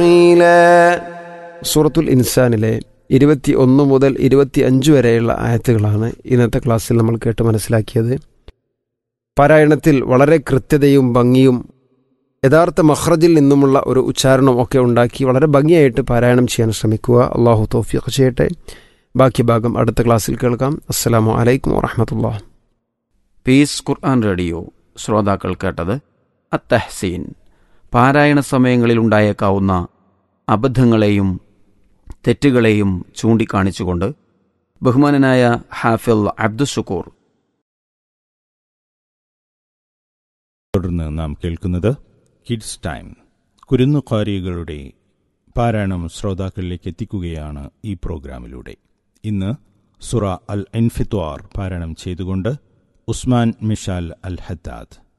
قيلا സൂറത്തുൽ ഇൻസാനിലെ ഇരുപത്തി ഒന്ന് മുതൽ ഇരുപത്തി അഞ്ച് വരെയുള്ള ആയത്തുകളാണ് ഇന്നത്തെ ക്ലാസ്സിൽ നമ്മൾ കേട്ട് മനസ്സിലാക്കിയത് പാരായണത്തിൽ വളരെ കൃത്യതയും ഭംഗിയും യഥാർത്ഥ മഹ്റജിൽ നിന്നുമുള്ള ഒരു ഉച്ചാരണം ഒക്കെ ഉണ്ടാക്കി വളരെ ഭംഗിയായിട്ട് പാരായണം ചെയ്യാൻ ശ്രമിക്കുക അള്ളാഹു തോഫിയൊക്കെ ചെയ്യട്ടെ ബാക്കി ഭാഗം അടുത്ത ക്ലാസ്സിൽ കേൾക്കാം അസ്സലാമു അലൈക്കും വറഹമത്തുള്ള പീസ് ഖുർആൻ റേഡിയോ ശ്രോതാക്കൾ കേട്ടത് അത്തഹ്സീൻ പാരായണ സമയങ്ങളിൽ ഉണ്ടായേക്കാവുന്ന അബദ്ധങ്ങളെയും തെറ്റുകളെയും ചൂണ്ടിക്കാണിച്ചുകൊണ്ട് ബഹുമാനനായ ഹാഫിൽ അബ്ദുഷക്കൂർ തുടർന്ന് നാം കേൾക്കുന്നത് കിഡ്സ് ടൈം കുരുന്നുകാരികളുടെ പാരായണം ശ്രോതാക്കളിലേക്ക് എത്തിക്കുകയാണ് ഈ പ്രോഗ്രാമിലൂടെ ഇന്ന് സുറ അൽ എൻഫിത്വാർ പാരായണം ചെയ്തുകൊണ്ട് ഉസ്മാൻ മിഷാൽ അൽ ഹദ്ദാദ്